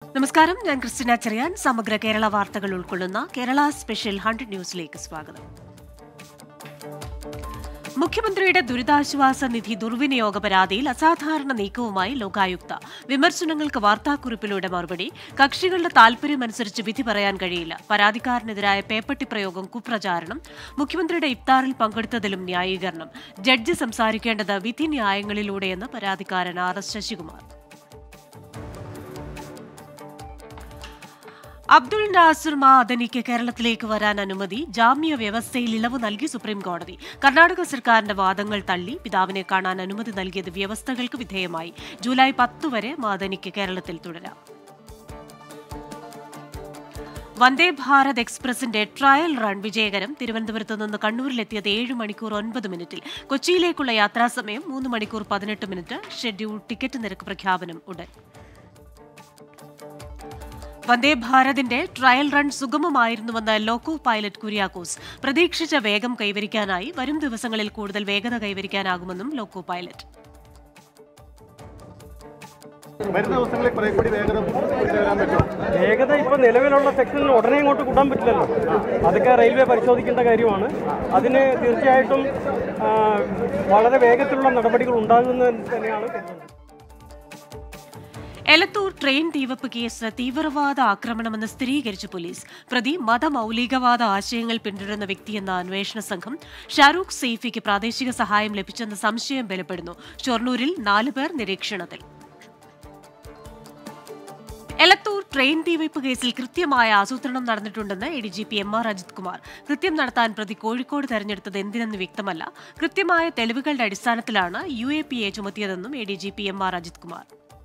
നമസ്കാരം ഞാൻ ക്രിസ്റ്റിന ചെറിയാൻ സമഗ്ര കേരള വാർത്തകൾ ഉൾക്കൊള്ളുന്ന കേരള സ്പെഷ്യൽ ഹൺഡ്രഡ് ന്യൂസിലേക്ക് സ്വാഗതം മുഖ്യമന്ത്രിയുടെ ദുരിതാശ്വാസ നിധി ദുർവിനിയോഗ പരാതിയിൽ അസാധാരണ നീക്കവുമായി ലോകായുക്ത വിമർശനങ്ങൾക്ക് വാർത്താക്കുറിപ്പിലൂടെ മറുപടി കക്ഷികളുടെ താൽപര്യമനുസരിച്ച് വിധി പറയാൻ കഴിയില്ല പരാതിക്കാരനെതിരായ പേപ്പട്ടി പ്രയോഗം കുപ്രചാരണം മുഖ്യമന്ത്രിയുടെ ഇഫ്താറിൽ പങ്കെടുത്തതിലും ന്യായീകരണം ജഡ്ജി സംസാരിക്കേണ്ടത് വിധി ന്യായങ്ങളിലൂടെയെന്ന് പരാതിക്കാരൻ ആർ എസ് ശശികുമാർ അബ്ദുൾ നാസർ മാദനിക്ക് കേരളത്തിലേക്ക് വരാൻ അനുമതി ജാമ്യ വ്യവസ്ഥയിൽ ഇളവ് നൽകി സുപ്രീം കോടതി കർണാടക സർക്കാരിന്റെ വാദങ്ങൾ തള്ളി പിതാവിനെ കാണാൻ അനുമതി നൽകിയത് വ്യവസ്ഥകൾക്ക് വിധേയമായി ജൂലൈ പത്ത് വരെ മാദനിക്ക് കേരളത്തിൽ തുടരാം വന്ദേ ഭാരത് എക്സ്പ്രസിന്റെ ട്രയൽ റൺ വിജയകരം തിരുവനന്തപുരത്ത് നിന്ന് കണ്ണൂരിലെത്തിയത് ഏഴ് മണിക്കൂർ ഒൻപത് മിനിറ്റിൽ കൊച്ചിയിലേക്കുള്ള യാത്രാസമയം മൂന്ന് മണിക്കൂർ പതിനെട്ട് മിനിറ്റ് ഷെഡ്യൂൾ ടിക്കറ്റ് നിരക്ക് പ്രഖ്യാപനം ഉടൻ വന്ദേ ഭാരതിന്റെ ട്രയൽ റൺ സുഗമമായിരുന്നുവെന്ന് ലോക്കോ പൈലറ്റ് കുര്യാക്കോസ് പ്രതീക്ഷിച്ച വേഗം കൈവരിക്കാനായി വരും ദിവസങ്ങളിൽ കൂടുതൽ വേഗത കൈവരിക്കാനാകുമെന്നും ലോക്കോ പൈലറ്റ് വരുന്ന ദിവസങ്ങളിൽ കുറെ കൂടി വേഗത കൊണ്ടുവരാൻ പറ്റും വേഗത ഇപ്പൊ നിലവിലുള്ള സെക്ഷനിൽ ഉടനെ ഇങ്ങോട്ട് കൂട്ടാൻ പറ്റില്ലല്ലോ അതൊക്കെ റെയിൽവേ പരിശോധിക്കേണ്ട കാര്യമാണ് അതിന് തീർച്ചയായിട്ടും ആ, വളരെ വേഗത്തിലുള്ള നടപടികൾ ഉണ്ടാകുമെന്ന് തന്നെയാണ് കരുതുന്നത് എലത്തൂർ ട്രെയിൻ തീവപ്പ് കേസ് തീവ്രവാദ ആക്രമണമെന്ന് സ്ഥിരീകരിച്ചു പോലീസ് പ്രതി മതമൌലികവാദ ആശയങ്ങൾ പിന്തുടരുന്ന വ്യക്തിയെന്ന അന്വേഷണ സംഘം ഷാരൂഖ് സെയ്ഫിക്ക് പ്രാദേശിക സഹായം ലഭിച്ചെന്ന സംശയം ബലപ്പെടുന്നു ഷൊർണൂരിൽ നാല് പേർ നിരീക്ഷണത്തിൽ എലത്തൂർ ട്രെയിൻ തീവയ്പ് കേസിൽ കൃത്യമായ ആസൂത്രണം നടന്നിട്ടുണ്ടെന്ന് A D G P M R Ajith Kumar കൃത്യം നടത്താൻ പ്രതി കോഴിക്കോട് തെരഞ്ഞെടുത്തത് എന്തിനെന്ന് വ്യക്തമല്ല കൃത്യമായ തെളിവുകളുടെ അടിസ്ഥാനത്തിലാണ് യു എ പി എ ചുമത്തിയതെന്നും A D G P M R Ajith Kumar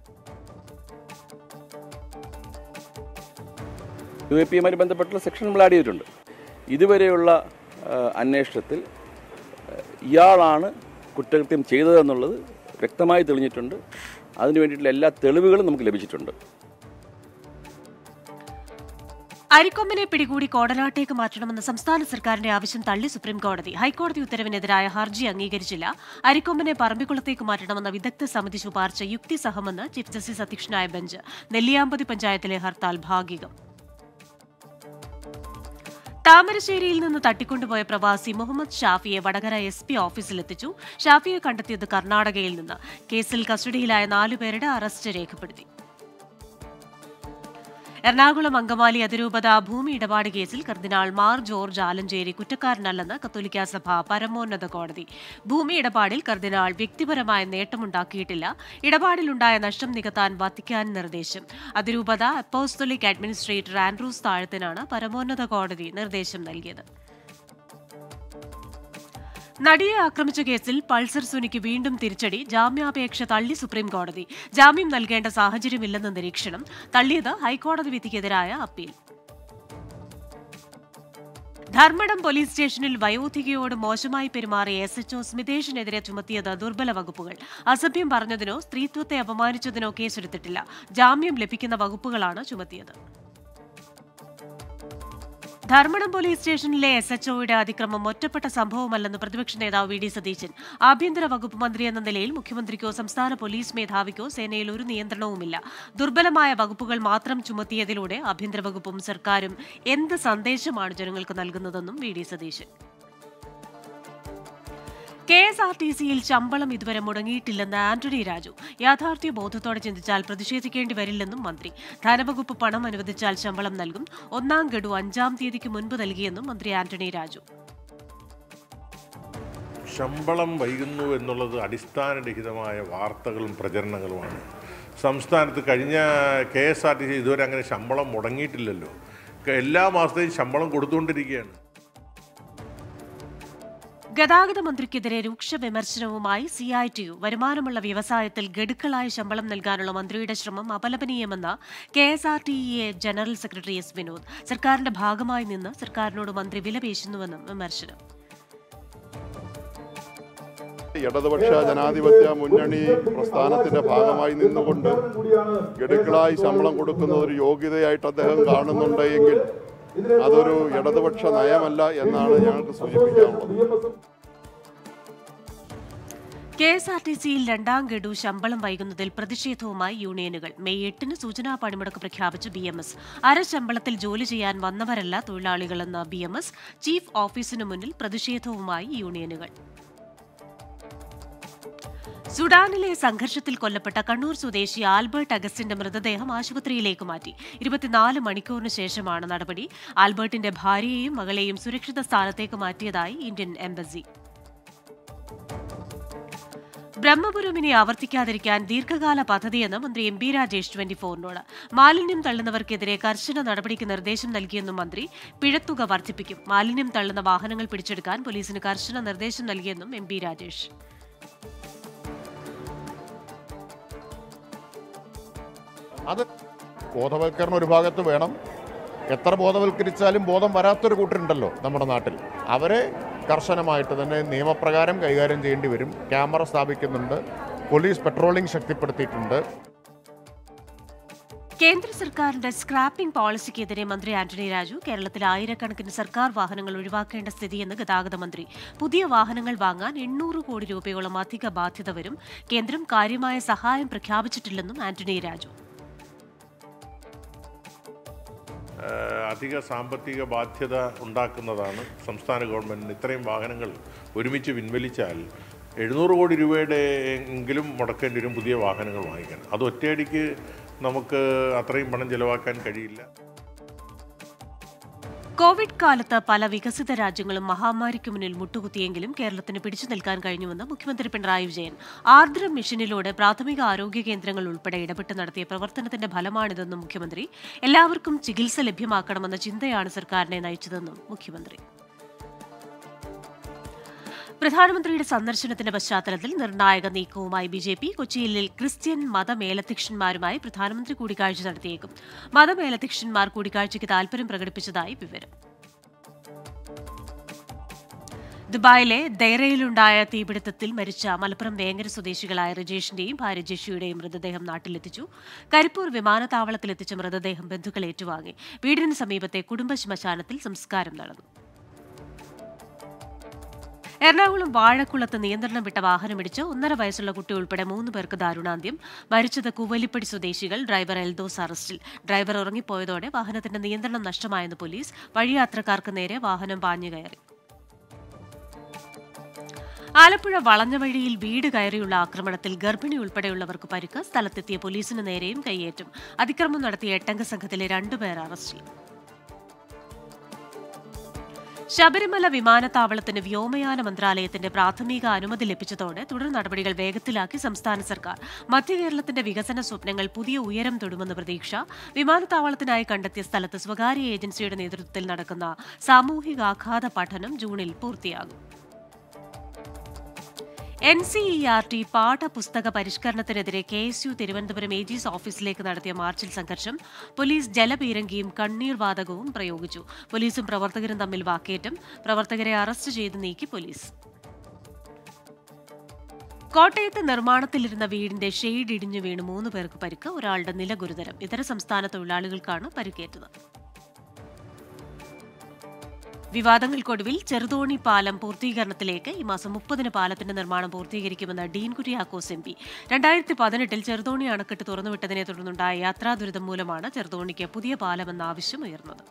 U A പിയുമായി ബന്ധപ്പെട്ടുള്ള സെക്ഷൻ നമ്മൾ ആഡ് ചെയ്തിട്ടുണ്ട് ഇതുവരെയുള്ള ആ, അന്വേഷണത്തിൽ ആ, ഇയാളാണ് കുറ്റകൃത്യം ചെയ്തതെന്നുള്ളത് വ്യക്തമായി തെളിഞ്ഞിട്ടുണ്ട് അതിനു വേണ്ടിയിട്ടുള്ള എല്ലാ തെളിവുകളും നമുക്ക് ലഭിച്ചിട്ടുണ്ട് അരിക്കൊമ്പനെ പിടികൂടി കോടനാട്ടേക്ക് മാറ്റണമെന്ന സംസ്ഥാന സർക്കാരിന്റെ ആവശ്യം തള്ളി സുപ്രീം കോടതി ഹൈക്കോടതി ഉത്തരവിനെതിരായ ഹർജി അംഗീകരിച്ചില്ല അരിക്കൊമ്പനെ പറമ്പിക്കുളത്തേക്ക് മാറ്റണമെന്ന വിദഗ്ധ സമിതി ശുപാർശ യുക്തിസഹമെന്ന് ചീഫ് ജസ്റ്റിസ് അധ്യക്ഷനായ ബെഞ്ച് നെല്ലിയാമ്പതി പഞ്ചായത്തിലെ ഹർത്താൽ ഭാഗികം താമരശ്ശേരിയിൽ നിന്ന് തട്ടിക്കൊണ്ടുപോയ പ്രവാസി മുഹമ്മദ് ഷാഫിയെ വടകര എസ് പി ഓഫീസിലെത്തിച്ചു ഷാഫിയെ കണ്ടെത്തിയത് കർണാടകയിൽ നിന്ന് കേസിൽ കസ്റ്റഡിയിലായ നാലുപേരുടെ അറസ്റ്റ് രേഖപ്പെടുത്തി എറണാകുളം അങ്കമാലി അതിരൂപത ഭൂമി ഇടപാട് കേസിൽ കർദിനാൾ മാർ ജോർജ് ആലഞ്ചേരി കുറ്റക്കാരനല്ലെന്ന് കത്തോലിക്ക സഭ പരമോന്നത കോടതി ഭൂമി ഇടപാടിൽ കർദിനാൾ വ്യക്തിപരമായ നേട്ടമുണ്ടാക്കിയിട്ടില്ല ഇടപാടിലുണ്ടായ നഷ്ടം നികത്താൻ വത്തിക്കാൻ നിർദ്ദേശം അതിരൂപത അപ്പോസ്തോലിക് അഡ്മിനിസ്ട്രേറ്റർ ആൻഡ്രൂസ് താഴത്തിനാണ് പരമോന്നത കോടതി നിർദ്ദേശം നൽകിയത് നടിയെ ആക്രമിച്ച കേസിൽ പൾസർ സുനിക്ക് വീണ്ടും തിരിച്ചടി ജാമ്യാപേക്ഷ തള്ളി സുപ്രീം കോടതി ജാമ്യം നൽകേണ്ട സാഹചര്യമില്ലെന്ന് നിരീക്ഷണം തള്ളിയത് ഹൈക്കോടതി വിധിക്കെതിരായ അപ്പീൽ ധർമ്മടം പോലീസ് സ്റ്റേഷനിൽ വയോധികയോട് മോശമായി പെരുമാറിയ എസ് എച്ച്ഒ സ്മിതേഷിനെതിരെ ചുമത്തിയത് ദുർബല വകുപ്പുകൾ അസഭ്യം പറഞ്ഞതിനോ സ്ത്രീത്വത്തെ അപമാനിച്ചതിനോ കേസെടുത്തിട്ടില്ല ജാമ്യം ലഭിക്കുന്ന വകുപ്പുകളാണ് ചുമത്തിയത് ധർമ്മടം പോലീസ് സ്റ്റേഷനിലെ എസ് എച്ച്ഒയുടെ അതിക്രമം ഒറ്റപ്പെട്ട സംഭവമല്ലെന്ന് പ്രതിപക്ഷ നേതാവ് വി ഡി സതീശൻ ആഭ്യന്തര വകുപ്പ് മന്ത്രി എന്ന നിലയിൽ മുഖ്യമന്ത്രിക്കോ സംസ്ഥാന പോലീസ് മേധാവിക്കോ സേനയിൽ ഒരു നിയന്ത്രണവുമില്ല ദുർബലമായ വകുപ്പുകൾ മാത്രം ചുമത്തിയതിലൂടെ ആഭ്യന്തര വകുപ്പും സർക്കാരും എന്ത് സന്ദേശമാണ് ജനങ്ങൾക്ക് നൽകുന്നതെന്നും V D Satheesan K S R T സിയിൽ ശമ്പളം ഇതുവരെ മുടങ്ങിയിട്ടില്ലെന്ന് ആന്റണി രാജു യാഥാർത്ഥ്യ ബോധത്തോടെ ചിന്തിച്ചാൽ പ്രതിഷേധിക്കേണ്ടി വരില്ലെന്നും മന്ത്രി ധനവകുപ്പ് പണം അനുവദിച്ചാൽ ശമ്പളം നൽകും ഒന്നാം ഗഡു അഞ്ചാം തീയതിക്ക് മുൻപ് നൽകിയെന്നും മന്ത്രി ആന്റണി രാജു ശമ്പളം വൈകുന്നു എന്നുള്ളത് അടിസ്ഥാനരഹിതമായ വാർത്തകളും പ്രചരണങ്ങളുമാണ് സംസ്ഥാനത്ത് കഴിഞ്ഞ K S R T C ഇതുവരെ അങ്ങനെ ശമ്പളം മുടങ്ങിയിട്ടില്ലല്ലോ ക- എല്ലാ മാസത്തെയും ശമ്പളം കൊടുത്തുകൊണ്ടിരിക്കുകയാണ് ഗതാഗത മന്ത്രിക്കെതിരെ രൂക്ഷ വിമർശനവുമായി സി ഐ ടി യു വരുമാനമുള്ള വ്യവസായത്തിൽ ഗഡുക്കളായ ശമ്പളം നൽകാനുള്ള മന്ത്രിയുടെ ശ്രമം അപലപനീയമെന്ന് K S R T A general secretary S Vinod സർക്കാരിന്റെ ഭാഗമായി നിന്ന് സർക്കാരിനോട് മന്ത്രി വിലപേശുന്നുവെന്നും വിമർശനം ഇടതുപക്ഷ ജനാധിപത്യ മുന്നണി പ്രസ്ഥാനത്തിന്റെ ഭാഗമായി നിന്നുകൊണ്ട് ഗഡുക്കളായി ശമ്പളം കൊടുക്കുന്നത് ഒരു യോഗ്യതയായിട്ട് അദ്ദേഹം കാണുന്നുണ്ട് എങ്കിൽ അതൊരു ഇടതുപക്ഷ നയമല്ല എന്നാണ് ഞങ്ങൾക്ക് സൂചിപ്പിക്കാനുള്ളത് കെ എസ് ആർ ടി സിയിൽ രണ്ടാം ഗഡു ശമ്പളം വൈകുന്നതിൽ പ്രതിഷേധവുമായി യൂണിയനുകൾ മെയ് എട്ടിന് സൂചനാ പണിമുടക്ക് പ്രഖ്യാപിച്ച് ബി എം എസ് അര ശമ്പളത്തിൽ ജോലി ചെയ്യാൻ വന്നവരല്ല തൊഴിലാളികളെന്ന ബി എം എസ് ചീഫ് ഓഫീസിനു മുന്നിൽ പ്രതിഷേധവുമായി യൂണിയനുകൾ സുഡാനിലെ സംഘർഷത്തിൽ കൊല്ലപ്പെട്ട കണ്ണൂർ സ്വദേശി ആൽബർട്ട് അഗസ്റ്റിന്റെ മൃതദേഹം ആശുപത്രിയിലേക്ക് മാറ്റി ഇരുപത്തിനാല് മണിക്കൂറിന് ശേഷമാണ് നടപടി ആൽബർട്ടിന്റെ ഭാര്യയെയും മകളെയും സുരക്ഷിത സ്ഥാനത്തേക്ക് മാറ്റിയതായി ഇന്ത്യൻ എംബസി ബ്രഹ്മപുരം ഇനി ആവർത്തിക്കാതിരിക്കാൻ ദീർഘകാല പദ്ധതിയെന്ന് മന്ത്രി എം ബി രാജേഷ് ട്വന്റി ഫോറിനോട് മാലിന്യം തള്ളുന്നവർക്കെതിരെ കർശന നടപടിക്ക് നിർദ്ദേശം നൽകിയെന്നും മന്ത്രി പിഴത്തുക വർദ്ധിപ്പിക്കും മാലിന്യം തള്ളുന്ന വാഹനങ്ങൾ പിടിച്ചെടുക്കാൻ പോലീസിന് കർശന നിർദ്ദേശം നൽകിയെന്നും എം ബി രാജേഷ് അത് ബോധവൽക്കരണം ഒരു ഭാഗത്ത് വേണം എത്ര ബോധവൽക്കരിച്ചാലും ബോധം വരാത്തൊരു കൂട്ടരുണ്ടല്ലോ നമ്മുടെ നാട്ടിൽ അവരെ കർശനമായിട്ട് തന്നെ നിയമപ്രകാരം കൈകാര്യം ചെയ്യേണ്ടി വരും ക്യാമറ സ്ഥാപിക്കുന്നുണ്ട് പോലീസ് പെട്രോളിംഗ് ശക്തിപ്പെടുത്തിയിട്ടുണ്ട് കേന്ദ്ര സർക്കാരിന്റെ സ്ക്രാപ്പിംഗ് പോളിസിക്കെതിരെ മന്ത്രി ആന്റണി രാജു കേരളത്തിൽ ആയിരക്കണക്കിന് സർക്കാർ വാഹനങ്ങൾ ഒഴിവാക്കേണ്ട സ്ഥിതിയെന്ന് ഗതാഗത മന്ത്രി പുതിയ വാഹനങ്ങൾ വാങ്ങാൻ എണ്ണൂറ് കോടി രൂപയോളം അധിക ബാധ്യത വരും കേന്ദ്രം കാര്യമായ സഹായം പ്രഖ്യാപിച്ചിട്ടില്ലെന്നും ആന്റണി രാജു ഏഹ് അധിക സാമ്പത്തിക ബാധ്യത ഉണ്ടാക്കുന്നതാണ് സംസ്ഥാന ഗവൺമെൻറ്റിന് ഇത്രയും വാഹനങ്ങൾ ഒരുമിച്ച് പിൻവലിച്ചാൽ എഴുന്നൂറ് കോടി രൂപയുടെ എങ്കിലും മുടക്കേണ്ടി വരും പുതിയ വാഹനങ്ങൾ വാങ്ങിക്കാൻ അത് ഒറ്റയടിക്ക് നമുക്ക് അത്രയും പണം ചെലവാക്കാൻ കഴിയില്ല കോവിഡ് കാലത്ത് പല വികസിത രാജ്യങ്ങളും മഹാമാരിക്ക് മുന്നിൽ മുട്ടുകുത്തിയെങ്കിലും കേരളത്തിന് പിടിച്ചു നിൽക്കാൻ കഴിഞ്ഞുവെന്ന് മുഖ്യമന്ത്രി പിണറായി വിജയൻ ആർദ്രം മിഷനിലൂടെ പ്രാഥമിക ആരോഗ്യ കേന്ദ്രങ്ങൾ ഉൾപ്പെടെ ഇടപെട്ട് നടത്തിയ പ്രവർത്തനത്തിന്റെ ഫലമാണിതെന്നും മുഖ്യമന്ത്രി എല്ലാവർക്കും ചികിത്സ ലഭ്യമാക്കണമെന്ന ചിന്തയാണ് സർക്കാരിനെ നയിച്ചതെന്നും മുഖ്യമന്ത്രി പ്രധാനമന്ത്രിയുടെ സന്ദർശനത്തിന്റെ പശ്ചാത്തലത്തിൽ നിർണായക നീക്കവുമായി ബി ജെ പി കൊച്ചിയിൽ ക്രിസ്ത്യൻ മതമേലധ്യക്ഷന്മാരുമായി പ്രധാനമന്ത്രി കൂടിക്കാഴ്ച നടത്തിയേക്കും മതമേലധ്യക്ഷന്മാർ കൂടിക്കാഴ്ചയ്ക്ക് താൽപര്യം പ്രകടിപ്പിച്ചതായി വിവരം ദുബായിലെ ദൈറയിലുണ്ടായ തീപിടുത്തത്തിൽ മരിച്ച മലപ്പുറം വേങ്ങര സ്വദേശികളായ രജേഷിന്റെയും ഭാര്യ ജഷിയുടെയും മൃതദേഹം നാട്ടിലെത്തിച്ചു കരിപ്പൂർ വിമാനത്താവളത്തിലെത്തിച്ച മൃതദേഹം ബന്ധുക്കൾ ഏറ്റുവാങ്ങി വീടിന് സമീപത്തെ കുടുംബ ശ്മശാനത്തിൽ സംസ്കാരം നടന്നു എറണാകുളം വാഴക്കുളത്ത് നിയന്ത്രണം വിട്ട വാഹനമിടിച്ച് ഒന്നര വയസ്സുള്ള കുട്ടി ഉൾപ്പെടെ മൂന്ന് പേർക്ക് ദാരുണാന്ത്യം മരിച്ചത് കുവലിപ്പടി സ്വദേശികൾ ഡ്രൈവർ എൽദോസ് അറസ്റ്റിൽ ഡ്രൈവർ ഉറങ്ങിപ്പോയതോടെ വാഹനത്തിന്റെ നിയന്ത്രണം നഷ്ടമായെന്ന് പോലീസ് വഴിയാത്രക്കാർക്ക് നേരെ വാഹനം പാഞ്ഞു കയറി ആലപ്പുഴ വളഞ്ഞ വഴിയിൽ വീട് കയറിയുള്ള ആക്രമണത്തിൽ ഗർഭിണി ഉൾപ്പെടെയുള്ളവർക്ക് പരിക്ക് സ്ഥലത്തെത്തിയ പോലീസിന് നേരെയും കൈയേറ്റം അതിക്രമം നടത്തിയ എട്ടംഗ സംഘത്തിലെ രണ്ടുപേർ അറസ്റ്റിൽ ശബരിമല വിമാനത്താവളത്തിന് വ്യോമയാന മന്ത്രാലയത്തിന്റെ പ്രാഥമിക അനുമതി ലഭിച്ചതോടെ തുടർ നടപടികൾ വേഗത്തിലാക്കി സംസ്ഥാന സർക്കാർ മധ്യകേരളത്തിന്റെ വികസന സ്വപ്നങ്ങൾ പുതിയ ഉയരം തൊടുമെന്ന് പ്രതീക്ഷ വിമാനത്താവളത്തിനായി കണ്ടെത്തിയ സ്ഥലത്ത് സ്വകാര്യ ഏജൻസിയുടെ നേതൃത്വത്തിൽ നടക്കുന്ന സാമൂഹികാഘാത പഠനം ജൂണിൽ പൂർത്തിയാകും N C E R T പാഠപുസ്തക പരിഷ്കരണത്തിനെതിരെ K S U Thiruvananthapuram AG's ഓഫീസിലേക്ക് നടത്തിയ മാർച്ചിൽ സംഘർഷം പോലീസ് ജലപീരങ്കിയും കണ്ണീർ വാതകവും പ്രയോഗിച്ചു പോലീസും പ്രവർത്തകരും തമ്മിൽ വാക്കേറ്റം പ്രവർത്തകരെ അറസ്റ്റ് ചെയ്ത് നീക്കി പോലീസ് കോട്ടയത്ത് നിർമ്മാണത്തിലിരുന്ന വീടിന്റെ ഷെയ്ഡ് ഇടിഞ്ഞു വീണ് മൂന്ന് പേർക്ക് പരിക്ക് ഒരാളുടെ നില ഗുരുതരം ഇതര സംസ്ഥാന തൊഴിലാളികൾക്കാണ് പരിക്കേറ്റത് വിവാദങ്ങൾക്കൊടുവിൽ ചെറുതോണി പാലം പൂർത്തീകരണത്തിലേക്ക് ഈ മാസം മുപ്പതിന് പാലത്തിന്റെ നിർമ്മാണം പൂർത്തീകരിക്കുമെന്ന് ഡീൻ കുര്യാക്കോസ് എം പി രണ്ടായിരത്തി പതിനെട്ടിൽ ചെറുതോണി അണക്കെട്ട് തുറന്നുവിട്ടതിനെ തുടർന്നുണ്ടായ യാത്രാ ദുരിതം മൂലമാണ് ചെറുതോണിക്ക് പുതിയ പാലമെന്ന ആവശ്യം ഉയർന്നത്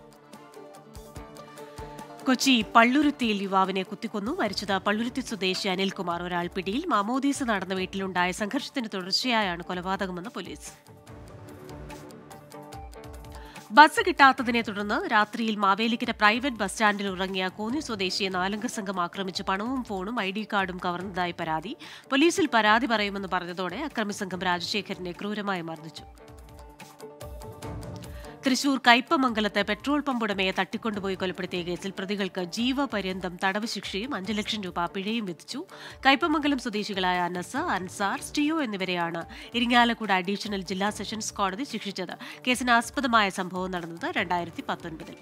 കൊച്ചി പള്ളുരുത്തിയിൽ യുവാവിനെ കുത്തിക്കൊന്നു മരിച്ചത് പള്ളുരുത്തി സ്വദേശി അനിൽകുമാർ ഒരാൾ പിടിയിൽ മാമോദീസ് നടന്ന വീട്ടിലുണ്ടായ സംഘർഷത്തിന് തുടർച്ചയായാണ് കൊലപാതകമെന്ന് പോലീസ് ബസ് കിട്ടാത്തതിനെ തുടർന്ന് രാത്രിയിൽ മാവേലിക്കര പ്രൈവറ്റ് ബസ് സ്റ്റാൻഡിൽ ഇറങ്ങിയ കോന്നി സ്വദേശിയെ നാലംഗ സംഘം ആക്രമിച്ച് പണവും ഫോണും ഐ ഡി കാർഡും കവർന്നതായി പരാതി പോലീസിൽ പരാതി പറയുമെന്ന് പറഞ്ഞതോടെ അക്രമി സംഘം രാജശേഖരനെ ക്രൂരമായി മർദ്ദിച്ചു തൃശൂർ കയ്പമംഗലത്ത് പെട്രോൾ പമ്പ് ഉടമയെ തട്ടിക്കൊണ്ടുപോയി കൊലപ്പെടുത്തിയ കേസിൽ പ്രതികൾക്ക് ജീവപര്യന്തം തടവ് ശിക്ഷയും അഞ്ച് ലക്ഷം രൂപ പിഴയും വിധിച്ചു കയ്പമംഗലം സ്വദേശികളായ അനസ് അൻസാർ സ്റ്റിയോ എന്നിവരെയാണ് ഇരിങ്ങാലക്കുട അഡീഷണൽ ജില്ലാ സെഷൻസ് കോടതി ശിക്ഷിച്ചത് കേസിന് ആസ്പദമായ സംഭവം നടന്നത് രണ്ടായിരത്തി പത്തൊൻപതിൽ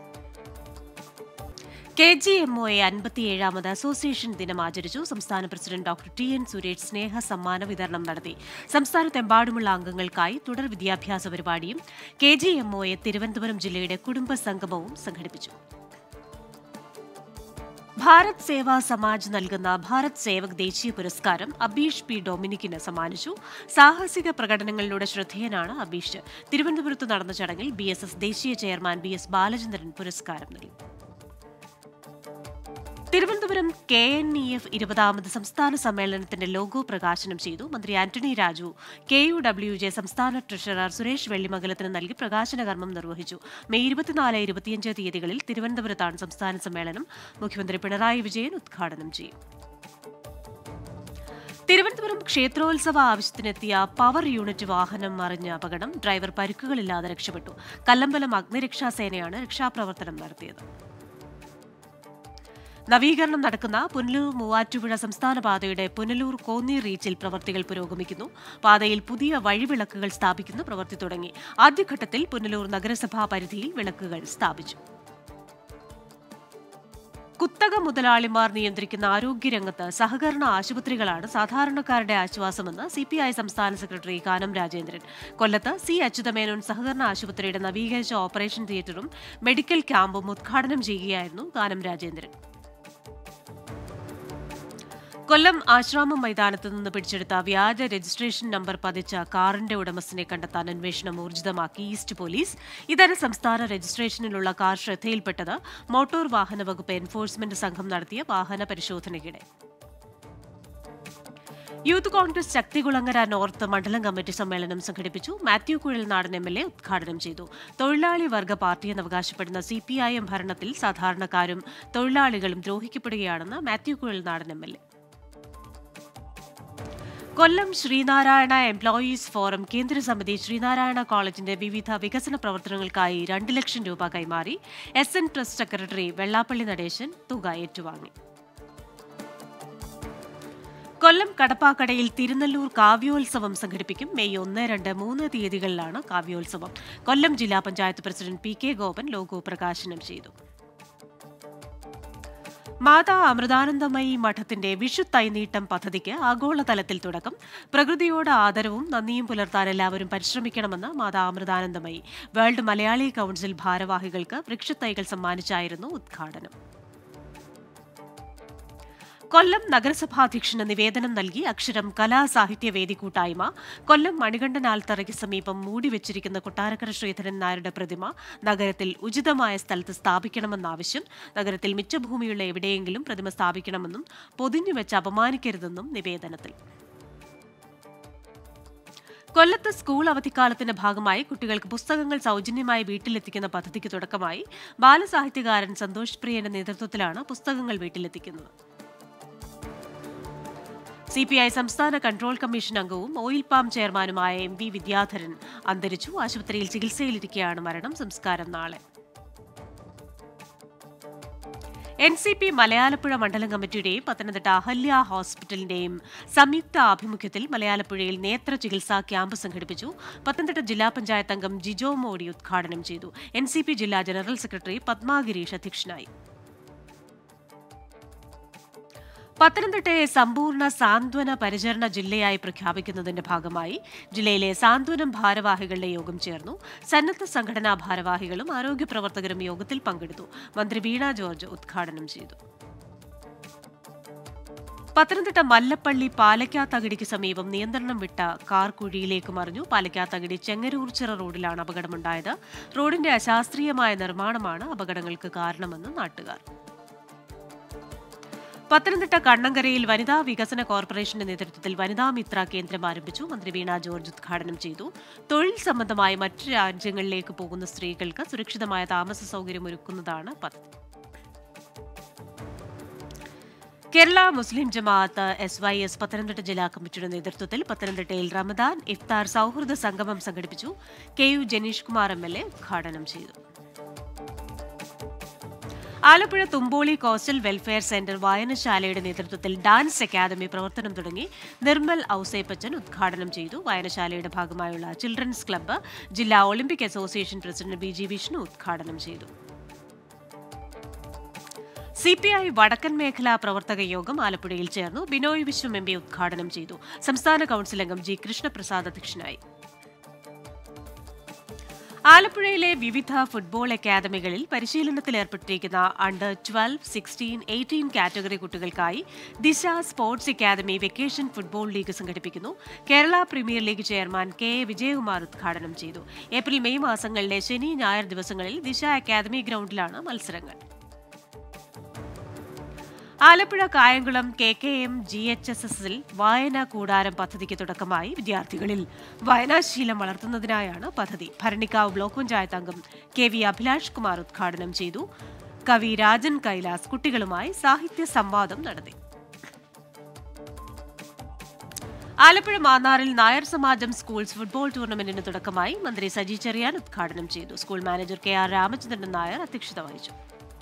K G M O A അൻപത്തിയേഴാമത് അസോസിയേഷൻ ദിനം ആചരിച്ചു സംസ്ഥാന president doctor T N Suresh സ്നേഹ സമ്മാന വിതരണം നടത്തി സംസ്ഥാനത്തെമ്പാടുമുള്ള അംഗങ്ങൾക്കായി തുടർ വിദ്യാഭ്യാസ പരിപാടിയും K G M O A Thiruvananthapuram ജില്ലയുടെ കുടുംബ സംഗമവും സംഘടിപ്പിച്ചു ഭാരത് സേവാ സമാജ് നൽകുന്ന ഭാരത് സേവക് ദേശീയ പുരസ്കാരം അബീഷ് പി ഡൊമിനിക്കിന് സമ്മാനിച്ചു സാഹസിക പ്രകടനങ്ങളിലൂടെ ശ്രദ്ധേയനാണ് അബീഷ് തിരുവനന്തപുരത്ത് നടന്ന ചടങ്ങിൽ ബി ദേശീയ ചെയർമാൻ ബി എസ് ബാലചന്ദ്രൻ പുരസ്കാരം നൽകി Thiruvananthapuram K N E F ഇരുപതാമത് സംസ്ഥാന സമ്മേളനത്തിന്റെ ലോഗോ പ്രകാശനം ചെയ്തു മന്ത്രി Antony Raju K U W J സംസ്ഥാന ട്രഷറർ സുരേഷ് വെള്ളിമംഗലത്തിന് നൽകി പ്രകാശന കർമ്മം നിർവഹിച്ചു മെയ് ഇരുപത്തിനാല് ഇരുപത്തിയഞ്ച് തീയതികളിൽ തിരുവനന്തപുരത്താണ് സംസ്ഥാന സമ്മേളനം മുഖ്യമന്ത്രി പിണറായി വിജയൻ ഉദ്ഘാടനം ചെയ്യും തിരുവനന്തപുരം ക്ഷേത്രോത്സവ ആവശ്യത്തിനെത്തിയ പവർ യൂണിറ്റ് വാഹനം മറിഞ്ഞ അപകടം ഡ്രൈവർ പരിക്കുകളില്ലാതെ രക്ഷപ്പെട്ടു കല്ലമ്പലം അഗ്നിരക്ഷാസേനയാണ് രക്ഷാപ്രവർത്തനം നടത്തിയത് നവീകരണം നടക്കുന്ന പുനലൂർ മൂവാറ്റുപുഴ സംസ്ഥാന പാതയുടെ പുനലൂർ കോന്നി റീച്ചിൽ പ്രവർത്തികൾ പുരോഗമിക്കുന്നു പാതയിൽ പുതിയ വഴിവിളക്കുകൾ സ്ഥാപിക്കുന്ന പ്രവൃത്തി തുടങ്ങി ആദ്യഘട്ടത്തിൽ പുനലൂർ നഗരസഭാ പരിധിയിൽ വിളക്കുകൾ സ്ഥാപിച്ചു കുത്തക മുതലാളിമാർ നിയന്ത്രിക്കുന്ന ആരോഗ്യരംഗത്ത് സഹകരണ ആശുപത്രികളാണ് സാധാരണക്കാരുടെ ആശ്വാസമെന്ന് സി പി ഐ സംസ്ഥാന സെക്രട്ടറി കാനം രാജേന്ദ്രൻ കൊല്ലത്ത് സി അച്യുതമേനോൻ സഹകരണ ആശുപത്രിയുടെ നവീകരിച്ച ഓപ്പറേഷൻ തിയേറ്ററും മെഡിക്കൽ ക്യാമ്പും ഉദ്ഘാടനം ചെയ്യുകയായിരുന്നു കാനം രാജേന്ദ്രൻ കൊല്ലം ആശ്രാമം മൈതാനത്ത് നിന്ന് പിടിച്ചെടുത്ത വ്യാജ രജിസ്ട്രേഷൻ നമ്പർ പതിച്ച കാറിന്റെ ഉടമസ്ഥനെ കണ്ടെത്താൻ അന്വേഷണം ഊർജിതമാക്കി ഈസ്റ്റ് പോലീസ് ഇതര സംസ്ഥാന രജിസ്ട്രേഷനിലുള്ള കാർ ശ്രദ്ധയിൽപ്പെട്ടത് മോട്ടോർ വാഹന വകുപ്പ് എൻഫോഴ്സ്മെന്റ് സംഘം നടത്തിയ വാഹന പരിശോധനയ്ക്കിടെ യൂത്ത് കോൺഗ്രസ് ശക്തികുളങ്ങര നോർത്ത് മണ്ഡലം കമ്മിറ്റി സമ്മേളനം സംഘടിപ്പിച്ചു Mathew Kuzhalnadan M L A ഉദ്ഘാടനം ചെയ്തു തൊഴിലാളി വർഗ പാർട്ടിയെന്ന് അവകാശപ്പെടുന്ന സി പി ഐ എം ഭരണത്തിൽ സാധാരണക്കാരും തൊഴിലാളികളും ദ്രോഹിക്കപ്പെടുകയാണെന്ന് Mathew Kuzhalnadan M L A Kollam Sreenarayana employees forum കേന്ദ്ര സമിതി ശ്രീനാരായണ കോളേജിന്റെ വിവിധ വികസന പ്രവർത്തനങ്ങൾക്കായി രണ്ട് ലക്ഷം രൂപ കൈമാറി S N trust secretary Vellappally Natesan തുക ഏറ്റുവാങ്ങി കൊല്ലം കടപ്പാക്കടയിൽ തിരുനെല്ലൂർ കാവ്യോത്സവം സംഘടിപ്പിക്കും മെയ് ഒന്ന് രണ്ട് മൂന്ന് തീയതികളിലാണ് കാവ്യോത്സവം കൊല്ലം ജില്ലാ panchayat president P K Gopan logo പ്രകാശനം ചെയ്തു മാതാ അമൃതാനന്ദമയി മഠത്തിന്റെ വിഷു തൈനീട്ടം പദ്ധതിക്ക് ആഗോളതലത്തിൽ തുടക്കം പ്രകൃതിയോട് ആദരവും നന്ദിയും പുലർത്താൻ എല്ലാവരും പരിശ്രമിക്കണമെന്ന് മാതാ അമൃതാനന്ദമയി വേൾഡ് മലയാളി കൌൺസിൽ ഭാരവാഹികൾക്ക് വൃക്ഷത്തൈകൾ സമ്മാനിച്ചായിരുന്നു ഉദ്ഘാടനം കൊല്ലം നഗരസഭാധ്യക്ഷന് നിവേദനം നൽകി അക്ഷരം കലാ സാഹിത്യ വേദി കൂട്ടായ്മ കൊല്ലം മണികണ്ഠൻ ആൽത്തറയ്ക്ക് സമീപം മൂടിവെച്ചിരിക്കുന്ന കൊട്ടാരക്കര ശ്രീധരൻ നായരുടെ പ്രതിമ നഗരത്തിൽ ഉചിതമായ സ്ഥലത്ത് സ്ഥാപിക്കണമെന്നാവശ്യം നഗരത്തിൽ മിച്ചഭൂമിയുള്ള എവിടെയെങ്കിലും പ്രതിമ സ്ഥാപിക്കണമെന്നും പൊതിഞ്ഞുവെച്ച് അപമാനിക്കരുതെന്നും നിവേദനത്തിൽ കൊല്ലത്ത് സ്കൂൾ അവധിക്കാലത്തിന്റെ ഭാഗമായി കുട്ടികൾക്ക് പുസ്തകങ്ങൾ സൗജന്യമായി വീട്ടിലെത്തിക്കുന്ന പദ്ധതിക്ക് തുടക്കമായി ബാലസാഹിത്യകാരൻ സന്തോഷ് പ്രിയന്റെ നേതൃത്വത്തിലാണ് പുസ്തകങ്ങൾ വീട്ടിലെത്തിക്കുന്നത് സി പി ഐ സംസ്ഥാന കൺട്രോൾ കമ്മീഷൻ അംഗവും ഓയിൽ പാം ചെയർമാനുമായ എം വി വിദ്യാധരൻ അന്തരിച്ചു ആശുപത്രിയിൽ ചികിത്സയിലിരിക്കെയാണ് മരണം സംസ്കാരം നാളെ എൻ സി പി മലയാലപ്പുഴ മണ്ഡലം കമ്മിറ്റിയുടെയും പത്തനംതിട്ട അഹല്യ ഹോസ്പിറ്റലിന്റെയും സംയുക്ത ആഭിമുഖ്യത്തിൽ മലയാലപ്പുഴയിൽ നേത്ര ചികിത്സാ ക്യാമ്പ് സംഘടിപ്പിച്ചു പത്തനംതിട്ട ജില്ലാ പഞ്ചായത്ത് അംഗം ജിജോ മോഡി ഉദ്ഘാടനം ചെയ്തു എൻ സി പി ജില്ലാ ജനറൽ സെക്രട്ടറി പത്മ ഗിരീഷ് അധ്യക്ഷനായി പത്തനംതിട്ടയെ സമ്പൂർണ്ണ സാന്ത്വന പരിചരണ ജില്ലയായി പ്രഖ്യാപിക്കുന്നതിന്റെ ഭാഗമായി ജില്ലയിലെ സാന്ത്വനം ഭാരവാഹികളുടെ യോഗം ചേർന്നു സന്നദ്ധ സംഘടനാ ഭാരവാഹികളും ആരോഗ്യ പ്രവർത്തകരും യോഗത്തിൽ പങ്കെടുത്തു മന്ത്രി വീണ ജോർജ് ഉദ്ഘാടനം ചെയ്തു പത്തനംതിട്ട മല്ലപ്പള്ളി പാലക്കാത്തകിടിക്ക് സമീപം നിയന്ത്രണം വിട്ട കാർ കുഴിയിലേക്ക് മറിഞ്ഞു പാലക്കാത്തകിടി ചെങ്ങരൂർച്ചിറ റോഡിലാണ് അപകടമുണ്ടായത് റോഡിന്റെ അശാസ്ത്രീയമായ നിർമ്മാണമാണ് അപകടങ്ങൾക്ക് കാരണമെന്ന് നാട്ടുകാർ പത്തനംതിട്ട കണ്ണങ്കരയിൽ വനിതാ വികസന കോർപ്പറേഷന്റെ നേതൃത്വത്തിൽ വനിതാ മിത്ര കേന്ദ്രം ആരംഭിച്ചു മന്ത്രി വീണ ജോർജ് ഉദ്ഘാടനം ചെയ്തു തൊഴിൽ സംബന്ധമായി മറ്റു രാജ്യങ്ങളിലേക്ക് പോകുന്ന സ്ത്രീകൾക്ക് സുരക്ഷിതമായ താമസ സൗകര്യം ഒരുക്കുന്നതാണ് പദ്ധതി Kerala Muslim Jamaath S Y S Pathanamthitta ജില്ലാ കമ്മിറ്റിയുടെ നേതൃത്വത്തിൽ പത്തനംതിട്ടയിൽ റമദാൻ ഇഫ്താർ സൗഹൃദ സംഗമം സംഘടിപ്പിച്ചു K U Jenish Kumar M L A ഉദ്ഘാടനം ചെയ്തു Alappuzha Thumpoly coastal welfare centre വായനശാലയുടെ നേതൃത്വത്തിൽ ഡാൻസ് അക്കാദമി പ്രവർത്തനം തുടങ്ങി നിർമ്മൽ ഔസേപ്പച്ചൻ ഉദ്ഘാടനം ചെയ്തു വായനശാലയുടെ ഭാഗമായുള്ള ചിൽഡ്രൻസ് ക്ലബ്ബ് ജില്ലാ Olympic association president B G Vishnu ഉദ്ഘാടനം ചെയ്തു സി പി ഐ വടക്കൻ മേഖലാ പ്രവർത്തക യോഗം ആലപ്പുഴയിൽ ചേർന്നു ബിനോയ് വിശ്വം എം പി ഉദ്ഘാടനം ചെയ്തു സംസ്ഥാന കൌൺസിൽ അംഗം ജി കൃഷ്ണപ്രസാദ് അധ്യക്ഷനായി ആലപ്പുഴയിലെ വിവിധ ഫുട്ബോൾ അക്കാദമികളിൽ പരിശീലനത്തിൽ ഏർപ്പെട്ടിരിക്കുന്ന under twelve sixteen eighteen category കുട്ടികൾക്കായി Disha sports academy vacation football league സംഘടിപ്പിക്കുന്നു Kerala premier league chairman K A Vijayakumar ഉദ്ഘാടനം ചെയ്തു ഏപ്രിൽ മെയ് മാസങ്ങളിലെ ശനി ഞായർ ദിവസങ്ങളിൽ ദിശ അക്കാദമി ഗ്രൗണ്ടിലാണ് മത്സരങ്ങൾ Alappuzha Kayamkulam K K M G H S എസിൽ വായനാ കൂടാരം പദ്ധതിക്ക് തുടക്കമായി വിദ്യാർത്ഥികളിൽ വായനാശീലം വളർത്തുന്നതിനായാണ് പദ്ധതി ഭരണിക്കാവ് ബ്ലോക്ക് പഞ്ചായത്ത് അംഗം കെ വി അഭിലാഷ് കുമാർ ഉദ്ഘാടനം ചെയ്തു കവി രാജൻ കൈലാസ് കുട്ടികളുമായി സാഹിത്യ സംവാദം നടത്തി ആലപ്പുഴ മാന്നാറിൽ നായർ സമാജം സ്കൂൾസ് ഫുട്ബോൾ ടൂർണമെന്റിന് തുടക്കമായി മന്ത്രി സജി ചെറിയാൻ ഉദ്ഘാടനം ചെയ്തു school manager K R Ramachandran Nair അധ്യക്ഷത വഹിച്ചു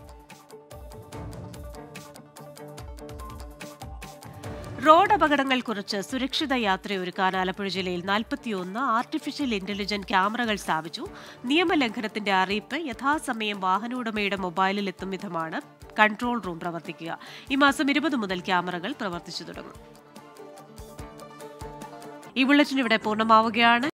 റോഡ് അപകടങ്ങൾ കുറിച്ച് സുരക്ഷിത യാത്രയൊരുക്കാൻ ആലപ്പുഴ ജില്ലയിൽ നാൽപ്പത്തിയൊന്ന് ആർട്ടിഫിഷ്യൽ ഇന്റലിജന്റ് ക്യാമറകൾ സ്ഥാപിച്ചു നിയമലംഘനത്തിന്റെ അറിയിപ്പ് യഥാസമയം വാഹനോടമയുടെ മൊബൈലിൽ എത്തും വിധമാണ് കൺട്രോൾ റൂം പ്രവർത്തിക്കുക ഈ മാസം ഇരുപത് മുതൽ ക്യാമറകൾ പ്രവർത്തിച്ചു തുടങ്ങും ഈ ബുള്ളറ്റിൻ ഇവിടെ പൂർണ്ണമാവുകയാണ്